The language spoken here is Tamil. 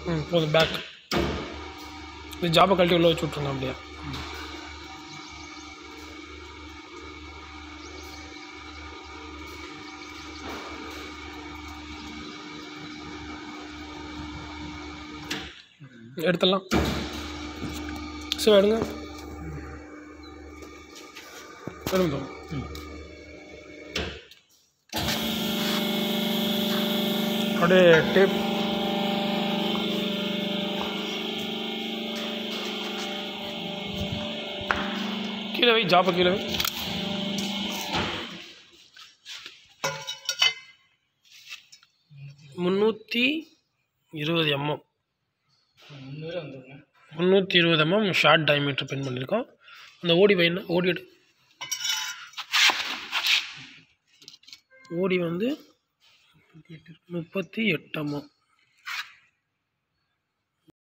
ம் போதும் பேக் இது ஜாபை கழட்டி உள்ள வச்சு விட்ருங்க அப்படியே எடுத்துடலாம் ஸோ எடுங்க எடுங்க ம் அப்படியே டேப் கீழே வை ஜாப்பை கீழே வை முந்நூற்றி இருபது எம்எம் முந்நூறு வந்துருங்க முந்நூற்றி இருபது எம்எம் ஷார்ட் டயமீட்டர் பின் பண்ணியிருக்கோம் அந்த ஓடி பையன் ஓடி எடு ஓடி வந்து முப்பத்தி எட்டு எம்எம்